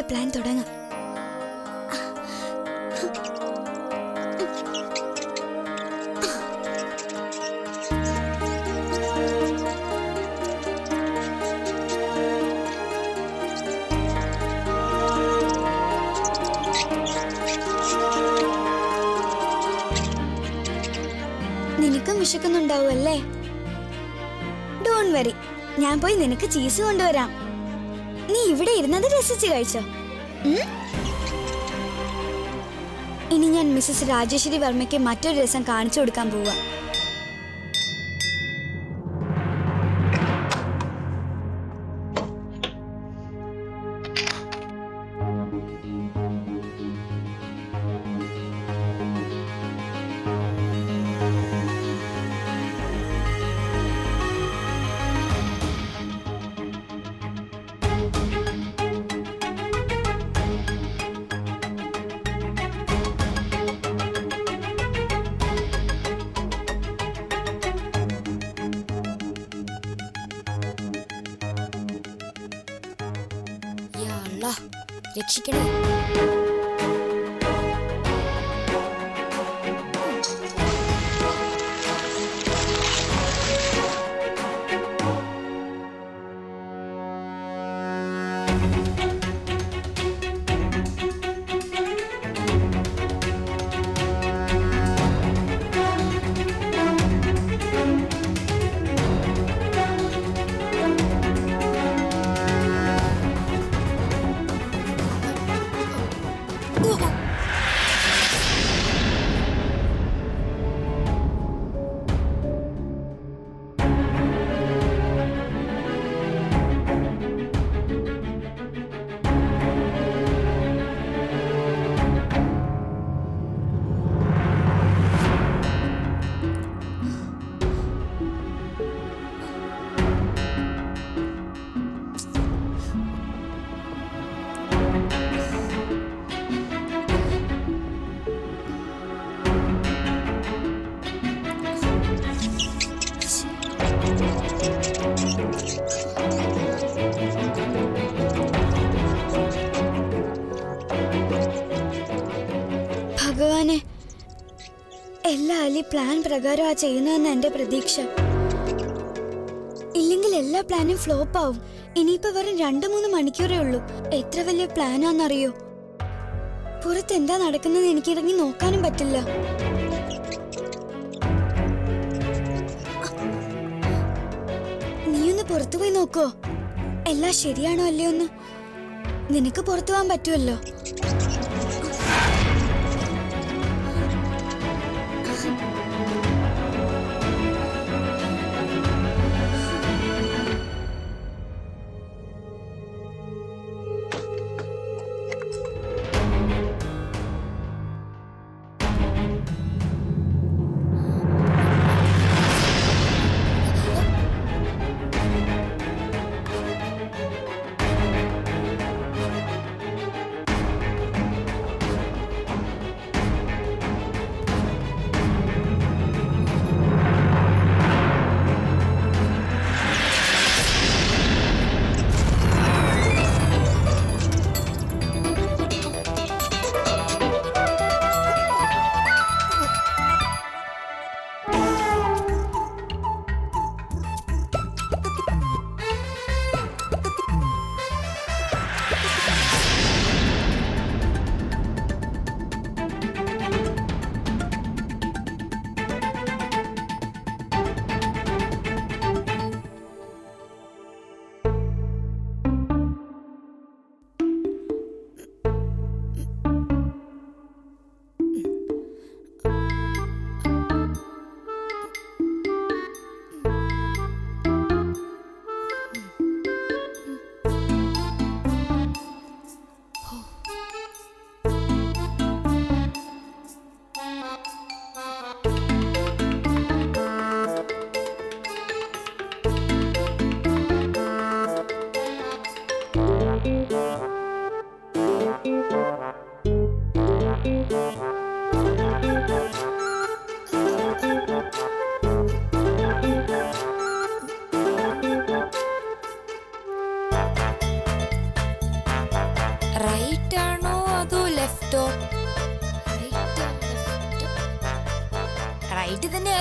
നമ്മുടെ പ്ലാൻ തുടങ്ങാം നിനക്കും വിശക്കുന്നുണ്ടാവും അല്ലേ ഡോൺ വരി ഞാൻ പോയി നിനക്ക് ചീസ് കൊണ്ടുവരാം നീ ഇവിടെ ഇരുന്നത് രസിച്ച് കഴിച്ചോ ഉം? ഇനി ഞാൻ മിസ്സസ് രാജേശ്വരി വർമ്മയ്ക്ക് മറ്റൊരു രസം കാണിച്ചു കൊടുക്കാൻ പോവാ യാ അല്ലാ, രക്ഷിക്കണേ ഭഗവാനെ എല്ലാ അലി പ്ലാൻ പ്രകാരമാ ചെയ്യുന്നതെന്ന് എന്റെ പ്രതീക്ഷ ഇല്ലെങ്കിൽ എല്ലാ പ്ലാനും ഫ്ലോപ്പ് ആവും ഇനിയിപ്പോ വെറും രണ്ടു മൂന്ന് മണിക്കൂറേ ഉള്ളൂ എത്ര വലിയ പ്ലാനാന്നറിയോ പുറത്ത് എന്താ നടക്കുന്നത് എനിക്ക് ഇറങ്ങി നോക്കാനും പറ്റില്ല നീയൊന്ന് പുറത്തു പോയി നോക്കോ എല്ലാം ശരിയാണോ അല്ലയോ എന്ന് നിനക്ക് പുറത്തു പോകാൻ പറ്റുമല്ലോ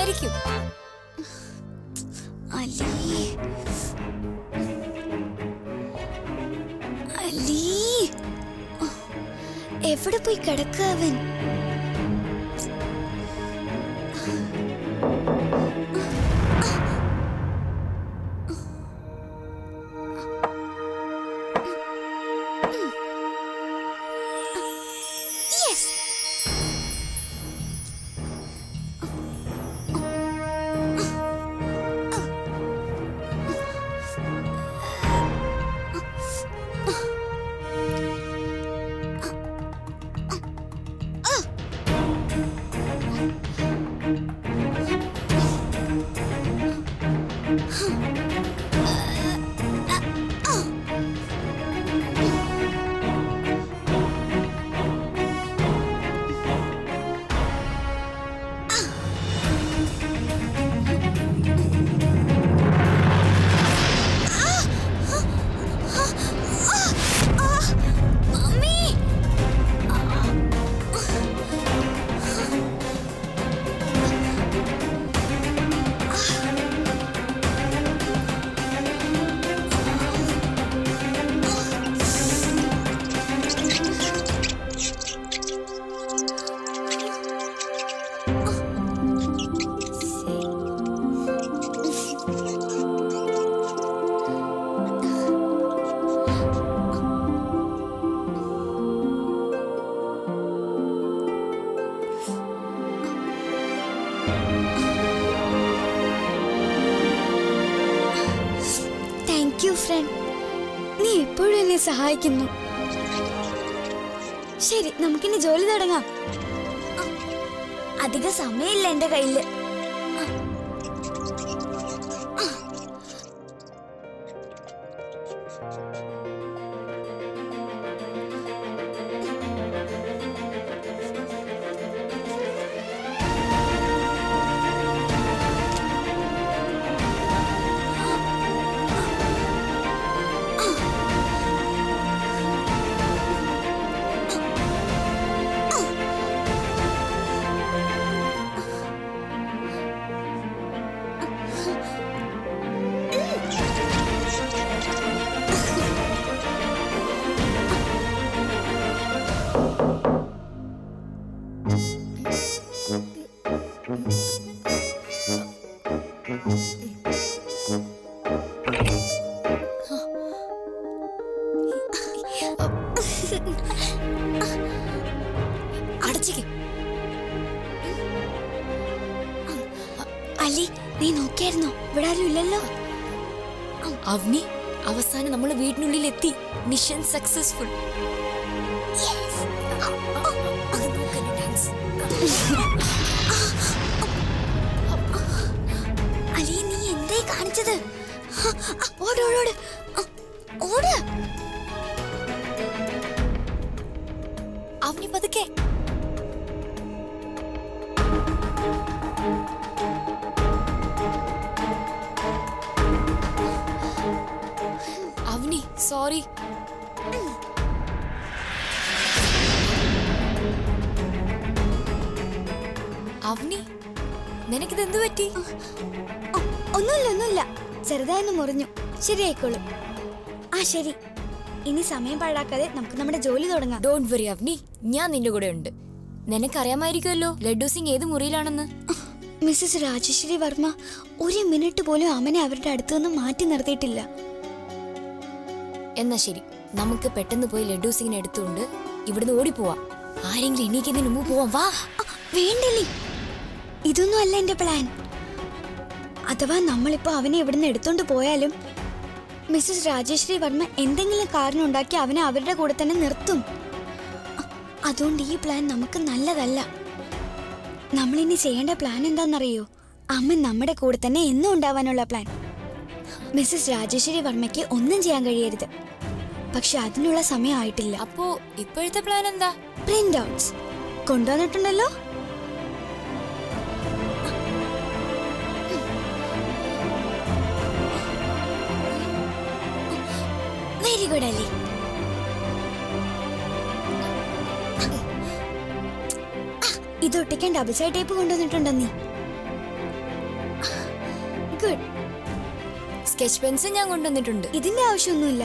ആയിരിക്കും അലി അലി എവിടെ പോയി കിടക്കുക അവൻ Yes. Mummy thank you friend നീ എപ്പോഴും എന്നെ സഹായിക്കുന്നു ശരി നമുക്കിനി ജോലി തുടങ്ങാം ആ, അധിക സമയമില്ല എന്റെ കയ്യില് ആ. ആ. അടച്ചിക്ക് അലി നീ നോക്കിയായിരുന്നോ ഇവിടെ ആരും ഇല്ലല്ലോ അവനി അവസാനം നമ്മൾ വീടിനുള്ളിൽ എത്തി മിഷൻ സക്സസ്ഫുൾ അലി നീ എന്തായി കാണിച്ചത് ആ, ആ, ഓട് ഓട് ഓട് ആ, ഓട് അവനി പതുക്കെ അവനി സോറി അവനി നിനക്കിത് എന്ത് പറ്റി ഓ, ഒന്നുമില്ല ഒന്നുമില്ല ചെറുതായൊന്ന് മുറിഞ്ഞു ശരിയായിക്കോളൂ ആ ശരി ഇനി സമയം പാഴാക്കാതെ നമുക്ക് നമ്മുടെ ജോലി തുടങ്ങാം ഡോണ്ട് വറി അവനി ഞാൻ നിന്റെ കൂടെ ഉണ്ട് നിനക്കറിയാമായിരിക്കുമല്ലോ ലഡ്ഡു സിംഗ് ഏത് മുറിയിലാണെന്ന് മിസ്സസ് രാജശ്രീ വർമ്മ ഒരു മിനിറ്റ് പോലും അമ്മനെ അവരുടെ അടുത്തു നിന്ന് മാറ്റി നിർത്തിയിട്ടില്ല എന്നാ ശരി നമുക്ക് പെട്ടെന്ന് പോയി ലഡ്ഡു സിംഗിനെ എടുത്തുകൊണ്ട് ഇവിടുന്ന് ഓടിപ്പോവാം ആരെങ്കിലും എണീക്കുന്നതിന് മുമ്പ് പോവാം വാ ആ, വേണ്ടല്ലേ ഇതൊന്നും അല്ല എന്റെ പ്ലാൻ അഥവാ നമ്മളിപ്പോ അവനെ ഇവിടുന്ന് എടുത്തോണ്ട് പോയാലും മിസ്സസ് രാജശ്രീ വർമ്മ എന്തെങ്കിലും കാരണം ഉണ്ടാക്കി അവനെ അവരുടെ കൂടെ തന്നെ നിർത്തും അ- അതുകൊണ്ട് ഈ പ്ലാൻ നമുക്ക് നല്ലതല്ല നമ്മളിനി ചെയ്യേണ്ട പ്ലാൻ എന്താണെന്നറിയോ അമ്മ നമ്മുടെ കൂടെ തന്നെ എന്നും ഉണ്ടാവാനുള്ള പ്ലാൻ മിസ്സസ് രാജശ്രീ വർമ്മയ്ക്ക് ഒന്നും ചെയ്യാൻ കഴിയരുത് പക്ഷെ അതിനുള്ള സമയം ആയിട്ടില്ല അപ്പോ ഇപ്പോഴത്തെ പ്ലാൻ എന്താ പ്രിന്റ് ഔട്ട്സ് കൊണ്ടുവന്നിട്ടുണ്ടല്ലോ വെരി ഗുഡ് അലി ഇത് ഒട്ടിക്കാൻ ഡബിൾ സൈഡ് ടേപ്പ് കൊണ്ടുവന്നിട്ടുണ്ടോ നീ സ്കെച്ച് പെൻസ് ഞാൻ കൊണ്ടുവന്നിട്ടുണ്ട് ഇതിന്റെ ആവശ്യമൊന്നുമില്ല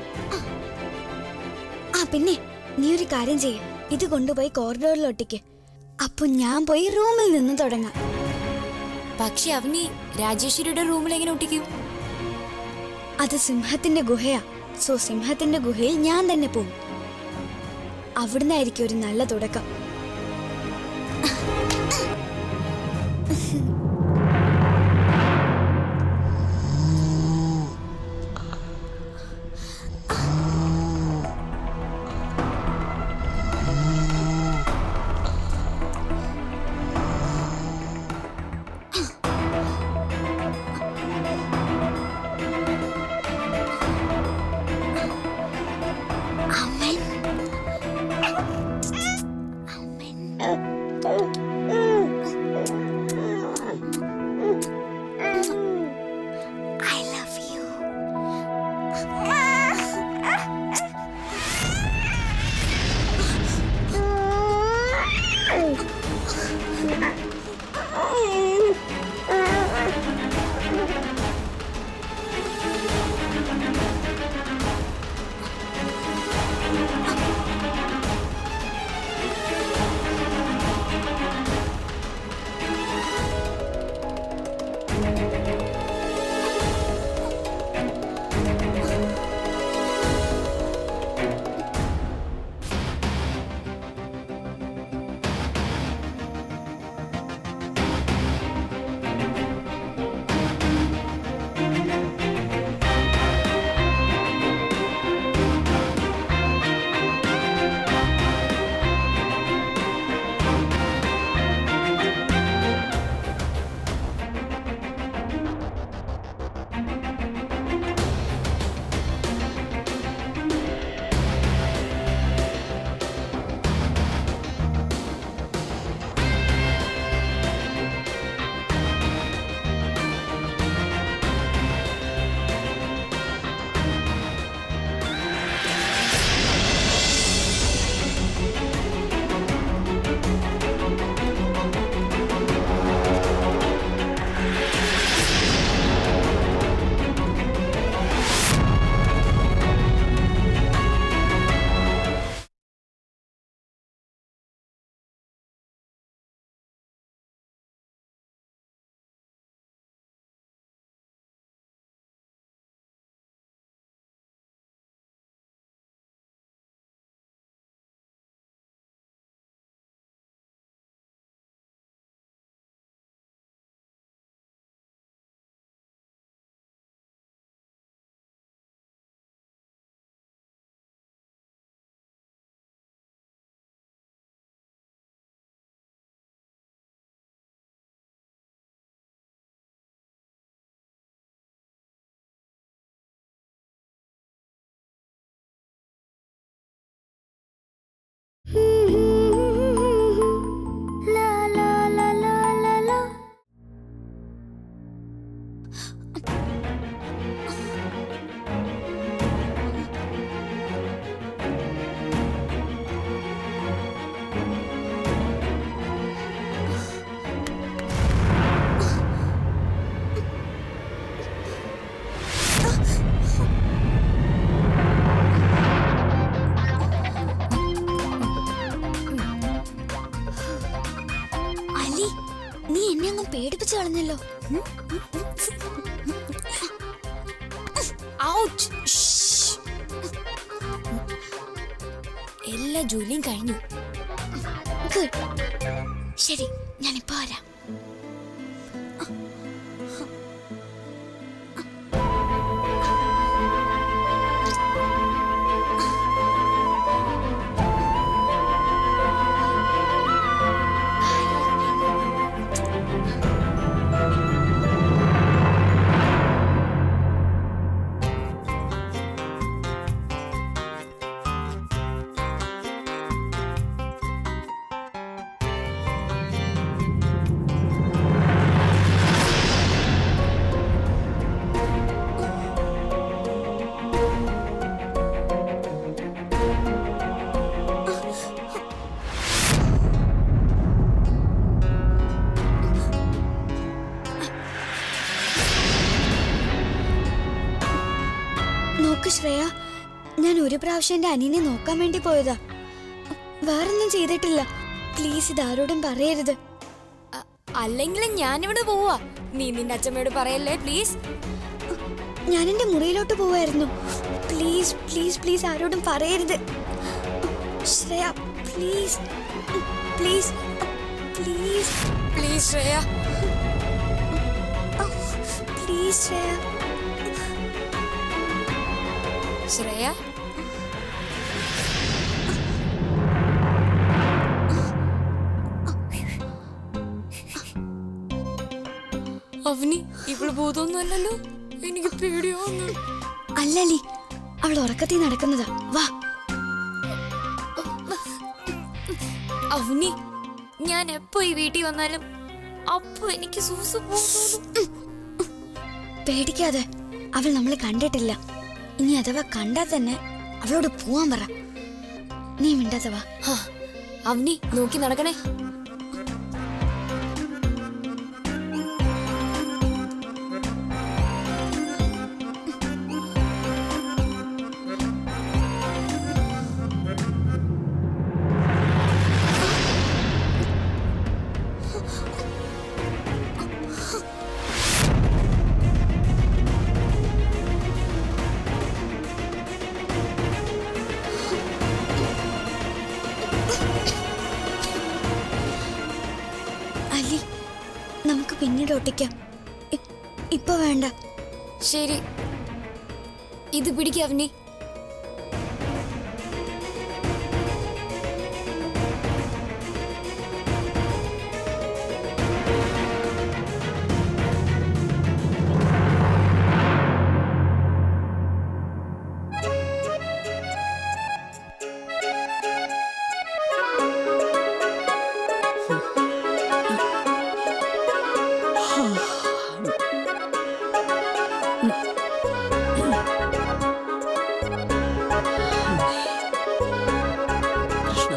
ആ പിന്നെ നീ ഒരു കാര്യം ചെയ്യ ഇത് കൊണ്ടുപോയി കോറിഡോറിൽ ഒട്ടിക്ക് അപ്പൊ ഞാൻ പോയി റൂമിൽ നിന്ന് തുടങ്ങാം പക്ഷെ അവനി രാജേശ്വരിയുടെ റൂമിൽ എങ്ങനെ ഒട്ടിക്കും അത് സിംഹത്തിന്റെ ഗുഹയാ സോ സിംഹത്തിന്റെ ഗുഹയിൽ ഞാൻ തന്നെ പോകും അവിടുന്നായിരിക്കും ഒരു നല്ല തുടക്കം അമ്മൻ അമ്മൻ I love you. അലി നീ എന്നെ അങ്ങ് പേടിപ്പിച്ചു കളഞ്ഞല്ലോ ഔച്ച്! ഷ്ഷ്! എല്ലാ ജോലിയും കഴിഞ്ഞു ഗുഡ് ശരി ഞാനിപ്പോ വരാം നോക്ക് ശ്രേയ ഞാൻ ഒരു പ്രാവശ്യം എന്റെ അനിയനെ നോക്കാൻ വേണ്ടി പോയതാ വേറൊന്നും ചെയ്തിട്ടില്ല പ്ലീസ് ഇത് ആരോടും പറയരുത് അ- അല്ലെങ്കിലും ഞാനിവിടെ പോവാ നീ നിന്റെ അച്ഛമ്മയോട് പറയല്ലേ പ്ലീസ് ഞാൻ എന്റെ മുറിയിലോട്ട് പോവായിരുന്നു പ്ലീസ് പ്ലീസ് പ്ലീസ് ആരോടും പറയരുത് Shreya please please please please Shreya please Shreya Shreya Avani ഇവള് ഭൂതമൊന്നും അല്ലല്ലോ എനിക്ക് പേടിയാവുന്നു അല്ലലി അവൾ ഉറക്കത്തിൽ നടക്കുന്നതാ വാ അവനി ഞാൻ എപ്പോ ഈ വീട്ടിൽ വന്നാലും അപ്പൊ എനിക്ക് സൂസ് പോകുന്നു പേടിക്കാതെ അവൾ നമ്മളെ കണ്ടിട്ടില്ല ഇനി അഥവാ കണ്ടാ തന്നെ അവളോട് പോവാൻ പറ നീ മിണ്ടാതെ വാ അവനി നോക്കി നടക്കണേ അലി നമുക്ക് പിന്നീട് ഒട്ടിക്കാം ഇ- ഇപ്പൊ വേണ്ട ശരി ഇത് പിടിക്ക അവനി കൃഷ്ണ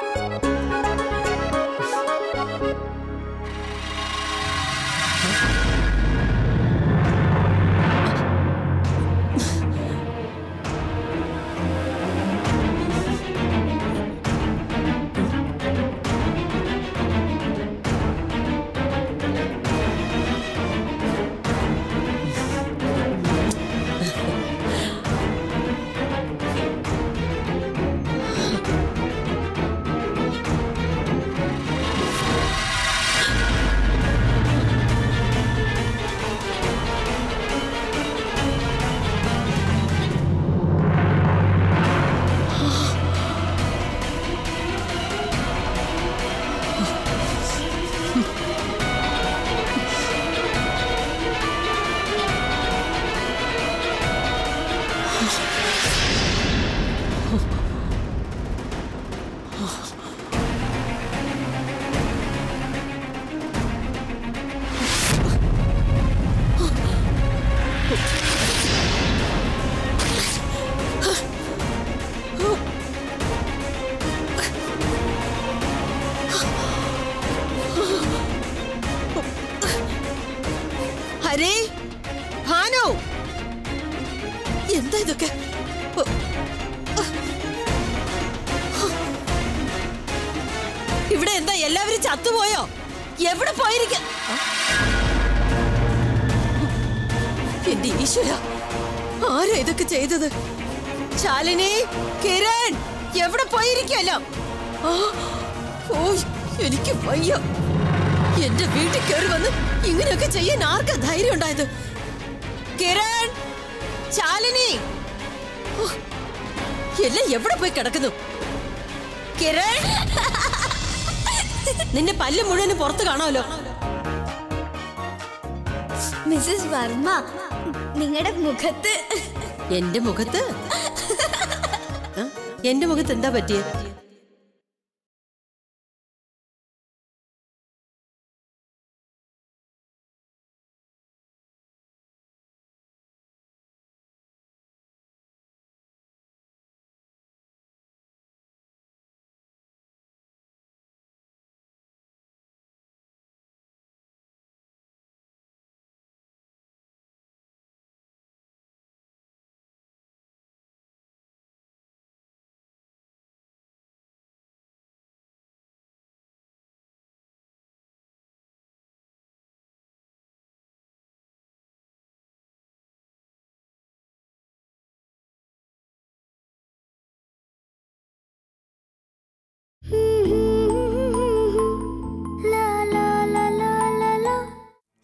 ഹരേ ഭാനു എന്താ ഇതൊക്കെ ഓ, ആ. ഇവിടെ എന്താ എല്ലാവരും ചത്തുപോയോ എവിടെ പോയിരിക്ക എന്റെ ഈശ്വര ആരാ ഇതൊക്കെ ചെയ്തത് ശാലിനി കിരൺ എവിടെ പോയിരിക്കല്ലോ ഓ എനിക്ക് വയ്യ എന്റെ വീട്ടിൽ കയറി വന്ന് ഇങ്ങനെയൊക്കെ ചെയ്യാൻ ആർക്കാ ധൈര്യം ഉണ്ടായത് കിരൺ ശാലിനി ഓ, എല്ലാം എവിടെ പോയി കിടക്കുന്നു കിരൺ നിന്റെ പല്ല് മുഴുവനും പുറത്ത് കാണാമല്ലോ മിസ്സസ് വർമ്മ നിങ്ങളുടെ മുഖത്ത് എന്റെ മുഖത്ത് ആ? എന്റെ മുഖത്ത് എന്താ പറ്റിയത്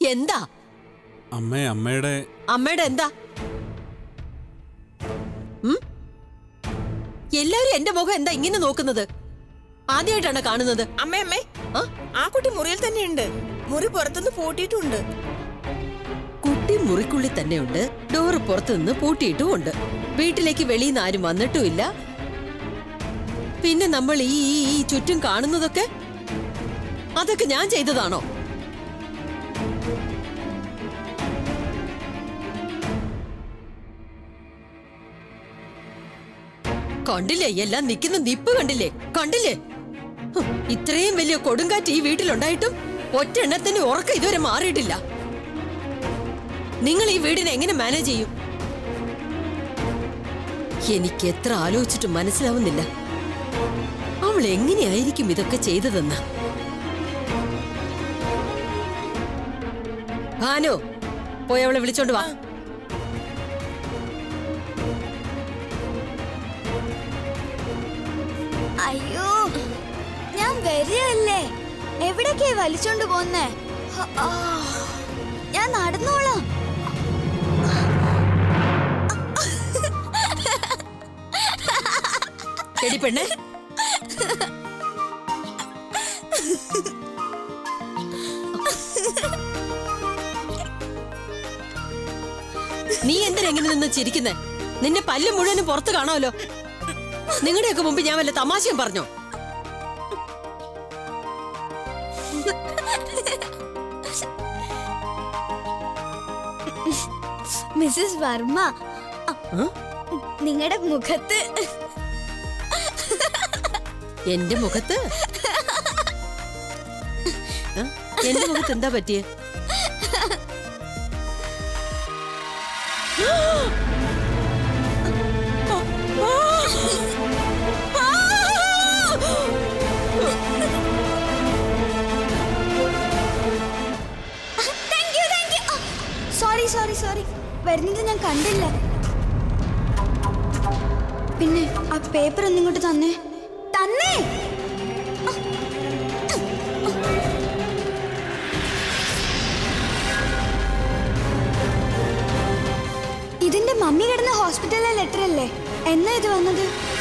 എന്താ അമ്മേ അമ്മയുടെ അമ്മയുടെ എന്താ ഉം? എല്ലാരും എന്റെ മുഖം എന്താ ഇങ്ങനെ നോക്കുന്നത് ആദ്യമായിട്ടാണ് കാണുന്നത് അമ്മേ അമ്മേ ആ? ആ കുട്ടി മുറിയിൽ തന്നെയുണ്ട് മുറി പുറത്തുനിന്ന് പൂട്ടിയിട്ടുണ്ട് കുട്ടി മുറിക്കുള്ളിൽ തന്നെയുണ്ട് ഡോറ് പുറത്തു നിന്ന് പൂട്ടിയിട്ടുമുണ്ട് വീട്ടിലേക്ക് വെളിയിൽ നിന്ന് ആരും വന്നിട്ടുമില്ല പിന്നെ നമ്മൾ ഈ ഈ- ഈ ചുറ്റും കാണുന്നതൊക്കെ അതൊക്കെ ഞാൻ ചെയ്തതാണോ കണ്ടില്ലേ എല്ലാം നിൽക്കുന്ന നിപ്പ് കണ്ടില്ലേ കണ്ടില്ലേ ഹും, ഇത്രയും വലിയ കൊടുങ്കാറ്റ് ഈ വീട്ടിലുണ്ടായിട്ടും ഒറ്റ എണ്ണത്തിന് ഉറക്കം ഇതുവരെ മാറിയിട്ടില്ല നിങ്ങൾ ഈ വീടിനെ എങ്ങനെ മാനേജ് ചെയ്യും എനിക്ക് എത്ര ആലോചിച്ചിട്ടും മനസ്സിലാവുന്നില്ല അവൾ എങ്ങനെയായിരിക്കും ഇതൊക്കെ ചെയ്തതെന്ന് ഭാനു പോയി അവളെ വിളിച്ചോണ്ട് വാ അയ്യോ ഞാൻ വരികയല്ലേ എവിടേക്കാ വലിച്ചോണ്ട് പോന്നേ ഹ, ആ. ഞാൻ നടന്നോളാം എടി പെണ്ണെ നീ എന്തിനാ എങ്ങനെ നിന്ന് ചിരിക്കുന്നേ നിന്നെ പല്ല് മുഴുവനും പുറത്ത് കാണാമല്ലോ നിങ്ങളുടെയൊക്കെ മുമ്പ് ഞാൻ വല്ല തമാശയും പറഞ്ഞോ മിസ്സസ് വർമ്മ ആ? നിങ്ങളുടെ മുഖത്ത് എന്റെ മുഖത്ത് ആ? എന്റെ മുഖത്ത് എന്താ പറ്റിയേ thank you thank you sorry sorry sorry വരുന്നത് ഞാൻ കണ്ടില്ല പിന്നെ ആ പേപ്പർ ഒന്നിങ്ങോട്ട് തന്നേ തന്നേ ഇതിന്റെ മമ്മി കിടന്ന ഹോസ്പിറ്റലിലെ ലെറ്റർ അല്ലേ എന്നാ ഇത് വന്നത്